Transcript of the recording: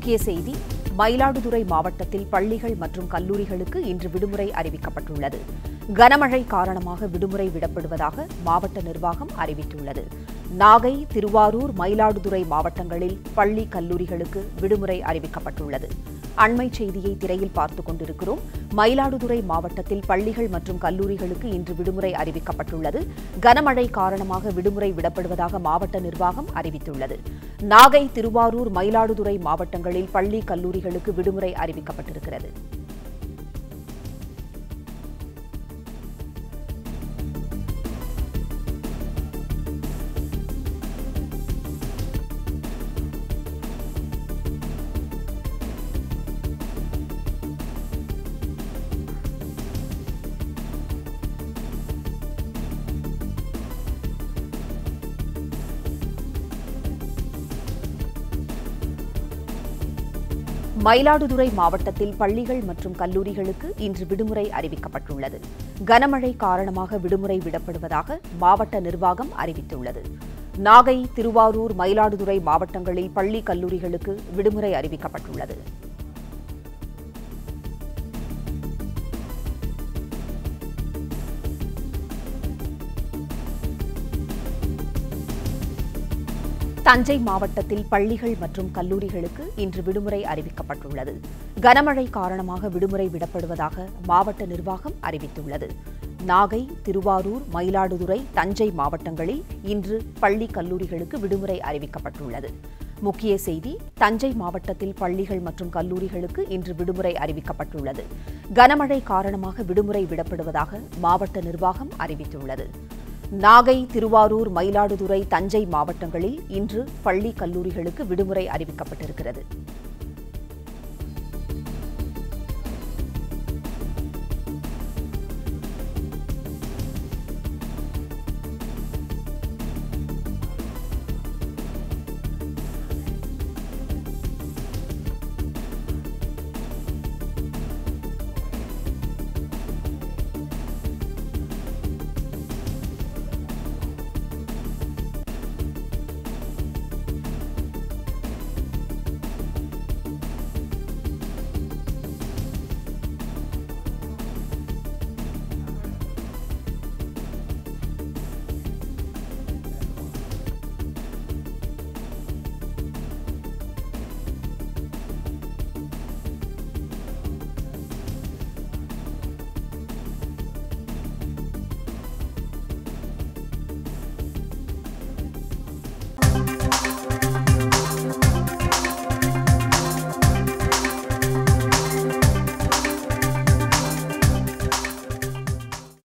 முக்கிய செய்தி மயிலாடுதுறை மாவட்டத்தில் பள்ளிகள் மற்றும் கல்லூரிகளுக்கு இன்று விடுமுறை அறிவிக்கப்பட்டுள்ளது கனமழை காரணமாக விடுமுறை விடப்படுவதாக மாவட்ட நிர்வாகம் அறிவித்துள்ளது நாகை திருவாரூர் மயிலாடுதுறை மாவட்டங்களில் பள்ளி கல்லூரிகளுக்கு விடுமுறை அறிவிக்கப்பட்டுள்ளது அண்மை செய்தியை திரையில் பார்த்துக் கொண்டிருக்கிறோம் மயிலாடுதுறை மாவட்டத்தில் பள்ளிகள் மற்றும் கல்லூரிகளுக்கு இன்று விடுமுறை அறிவிக்கப்பட்டுள்ளது கனமழை காரணமாக விடுமுறை விடப்படுவதாக மாவட்ட நிர்வாகம் அறிவித்துள்ளது நாகை திருவாரூர் மயிலாடுதுறை மாவட்டங்களில் பள்ளி கல்லூரிகளுக்கு விடுமுறை அறிவிக்கப்பட்டிருக்கிறது மயிலாடுதுறை மாவட்டத்தில் பள்ளிகள் மற்றும் கல்லூரிகளுக்கு இன்று விடுமுறை அறிவிக்கப்பட்டுள்ளது கனமழை காரணமாக விடுமுறை விடப்படுவதாக மாவட்ட நிர்வாகம் அறிவித்துள்ளது நாகை திருவாரூர் மயிலாடுதுறை மாவட்டங்களில் பள்ளி கல்லூரிகளுக்கு விடுமுறை அறிவிக்கப்பட்டுள்ளது தஞ்சை மாவட்டத்தில் பள்ளிகள் மற்றும் கல்லூரிகளுக்கு இன்று விடுமுறை அறிவிக்கப்பட்டுள்ளது கனமழை காரணமாக விடுமுறை விடப்படுவதாக மாவட்ட நிர்வாகம் அறிவித்துள்ளது நாகை திருவாரூர் மயிலாடுதுறை தஞ்சை மாவட்டங்களில் இன்று பள்ளி கல்லூரிகளுக்கு விடுமுறை அறிவிக்கப்பட்டுள்ளது முக்கிய செய்தி தஞ்சை மாவட்டத்தில் பள்ளிகள் மற்றும் கல்லூரிகளுக்கு இன்று விடுமுறை அறிவிக்கப்பட்டுள்ளது கனமழை காரணமாக விடுமுறை விடப்படுவதாக மாவட்ட நிர்வாகம் அறிவித்துள்ளது நாகை திருவாரூர் மயிலாடுதுறை தஞ்சை மாவட்டங்களில் இன்று பள்ளி கல்லூரிகளுக்கு விடுமுறை அறிவிக்கப்பட்டிருக்கிறது